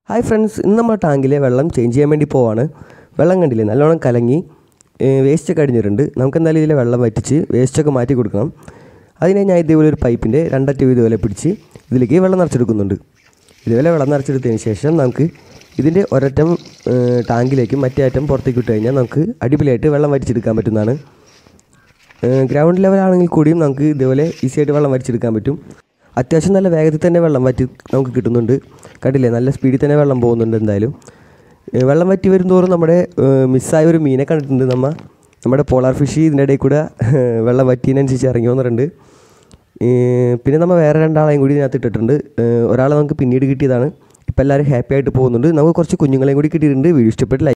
hi friends ഇന്ന് നമ്മൾ ടാങ്കിലെ വെള്ളം ചേഞ്ച് ചെയ്യാൻ വേണ്ടി പോവാണ് വെള്ളം കണ്ടില്ലേ നല്ലോണം കലങ്ങി വേസ്റ്റ് ഒക്കെ അടിഞ്ഞിട്ടുണ്ട് നമുക്ക് എന്തായാലും ഇതിലെ വെള്ളം വറ്റിച്ച് വേസ്റ്റൊക്കെ മാറ്റി കൊടുക്കണം അതിനെ ഞാൻ ഇതേപോലെ ഒരു പൈപ്പിൻ്റെ രണ്ടറ്റം ഇതുപോലെ പിടിച്ച് ഇതിലേക്ക് വെള്ളം നിറച്ചെടുക്കുന്നുണ്ട് ഇതുപോലെ വെള്ളം നിറച്ചെടുത്തതിന് ശേഷം നമുക്ക് ഇതിൻ്റെ ഒരറ്റം ഏഹ്, ടാങ്കിലേക്കും മറ്റേ അറ്റം പുറത്തേക്ക് ഇട്ട് കഴിഞ്ഞാൽ നമുക്ക് അടിപൊളിയായിട്ട് വെള്ളം വറ്റിച്ചെടുക്കാൻ പറ്റുന്നതാണ് ഗ്രൗണ്ട് ലെവലാണെങ്കിൽ കൂടിയും നമുക്ക് ഇതേപോലെ ഈസി ആയിട്ട് വെള്ളം വറ്റിച്ചെടുക്കാൻ പറ്റും അത്യാവശ്യം നല്ല വേഗത്തിൽ തന്നെ വെള്ളം വറ്റി നമുക്ക് കിട്ടുന്നുണ്ട് കണ്ടില്ലേ നല്ല സ്പീഡിൽ തന്നെ വെള്ളം പോകുന്നുണ്ട് എന്തായാലും ഏ, വെള്ളം വറ്റി വരുന്തോറും നമ്മുടെ ഏ, മിസ്സായ ഒരു മീനെ കണ്ടിട്ടുണ്ട് നമ്മ നമ്മുടെ പോളാർ ഫിഷ് ഇതിൻ്റെ ഇടയിൽ കൂടെ വെള്ളം വറ്റിയതിനനുസരിച്ച് ഇറങ്ങി വന്നിട്ടുണ്ട് ഏ, പിന്നെ നമ്മൾ വേറെ രണ്ടാളെയും കൂടി ഇതിനകത്ത് ഇട്ടിട്ടുണ്ട് ഏ, ഒരാളെ നമുക്ക് പിന്നീട് കിട്ടിയതാണ് ഇപ്പോൾ എല്ലാവരും ഹാപ്പി ആയിട്ട് പോകുന്നുണ്ട് നമുക്ക് കുറച്ച് കുഞ്ഞുങ്ങളെയും കൂടി കിട്ടിയിട്ടുണ്ട് വീഡിയോ ഇഷ്ടപ്പെട്ട് like